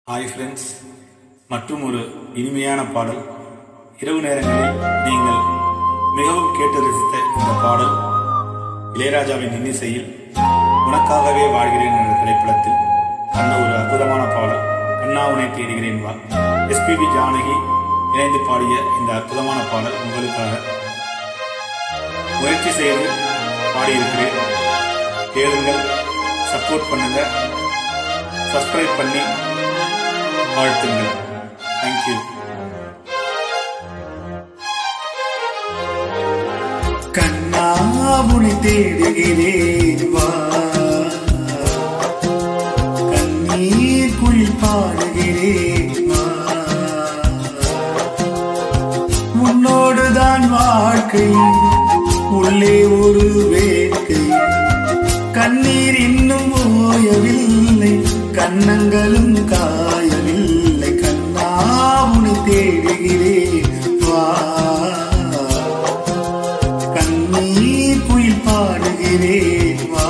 hi friends மற்றும் ஒரு இனிமையான பாடல் இரவு நேரங்களில் நீங்கள் மிகவும் கேட்டு ரசித்த இந்த பாடல் இளையராஜாவின் இன்னிசையில் உனக்காகவே வாழ்கிறேன் என்ற திரைப்படத்தில் அந்த ஒரு அற்புதமான பாடல் கண்ணாவுனை தேடுகிறேன் வா எஸ்பிபி ஜானகி இணைந்து பாடிய இந்த அற்புதமான பாடல் உங்களுக்காக முயற்சி செய்து பாடியிருக்கிறேன் கேளுங்கள் சப்போர்ட் பண்ணுங்க சப்ஸ்கிரைப் பண்ணி வாழ்த்துங்கள் தேங்க்யூ கண்ணாவுனை தேடுகிறேன் வா கண்ணீர் குயில் பாடுகிறேன் வா உன்னோடுதான் வாழ்க்கை உள்ளே ஒரு வேட்கை கண்ணீர் இன்னும் ஓயவில்லை கண்ணங்களும் காயவில்லை கண்ணாவுனை தேடுகிறேன் வா கண்ணீர் குயில் பாடுகிறேன் வா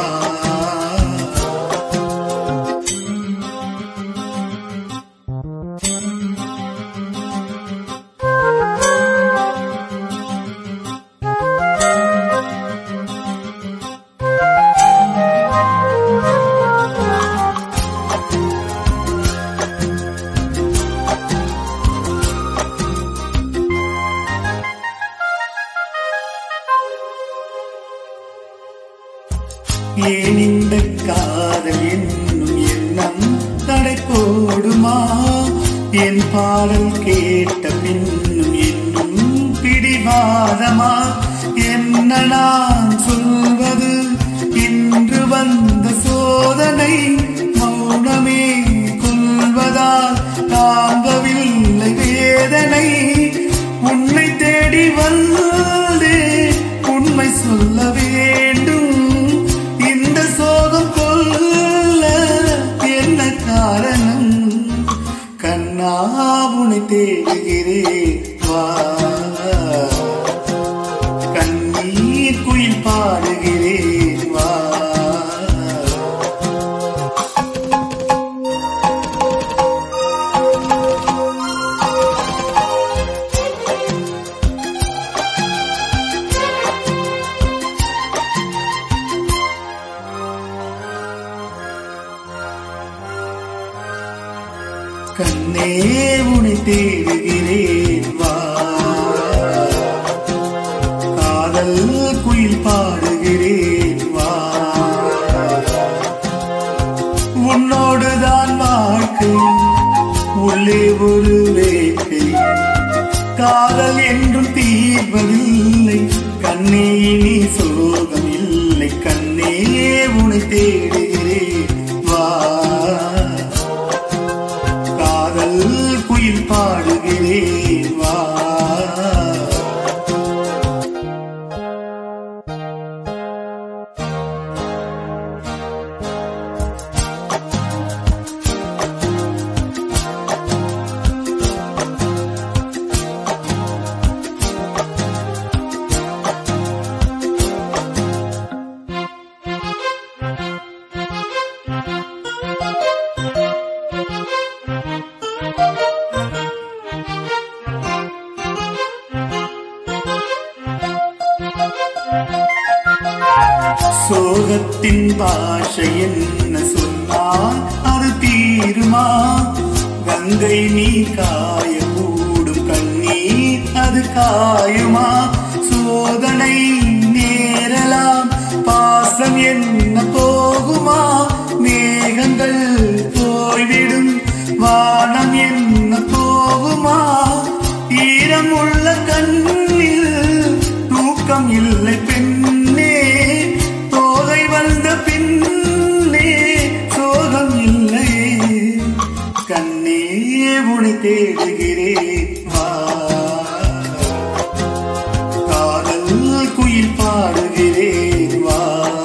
ஏன் இந்த காதல் என்னும் எண்ணம் தடை போடுமா என் பாடல் கேட்ட பின்னும் என்னும் பிடிவாதமா என்ன நான் சொல்வது இன்று வந்த சோதனை மௌனமே கொள்வதால் தாங்கவில்லை வேதனை உன்னை தேடி வந்தே உண்மை சொல்ல வேண்டும் இந்த சோகம் கொல்ல என்ன காரணம் கண்ணா உன்னை தேடுகிறேன் வா கண்ணீர் குயில் பாடுகிறேன் வா கண்ணே உனை தேடுகிறேன் வா காதல் குயில் பாடுகிறேன் வா உன்னோடுதான் வாழ்க்கை உள்ளே ஒரு வேட்கை காதல் என்றும் தீர்வதில்லை கண்ணே இனி சோகம் இல்லை கண்ணே உனை தேடுகிறேன் வா காதல் குயில் பாடுகிறேன் வா சோகத்தின் பாஷை என்ன சொன்னால் அது தீருமா கங்கை நீ காய கூடும் கண்ணீர் அது காயுமா சோதனை நேரலாம் பாசம் என்ன போகுமா மேகங்கள் போய்விடும் வானம் என்ன போகுமா ஈரம் உள்ள கண்ணில் தூக்கம் இல்லை பெண்ணே தோகை வந்த பின்னே சோகம் இல்லை கண்ணே உனை தேடுகிறேன் வா காதல் குயில் பாடுகிறேன் வா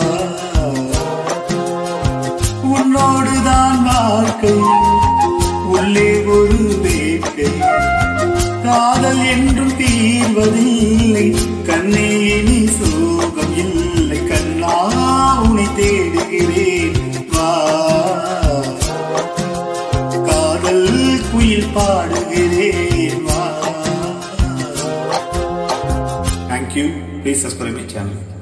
உன்னோடுதான் வாழ்க்கை உள்ளே ஒரு வேட்கை காதல் என்றும் தீர்வதில்லை கண்ணே இனி சோகம் இல்லை கண்ணா உனை தேடுகிறேன் வா காதல் குயில் பாடுகிறேன் வா thank you please subscribe my channel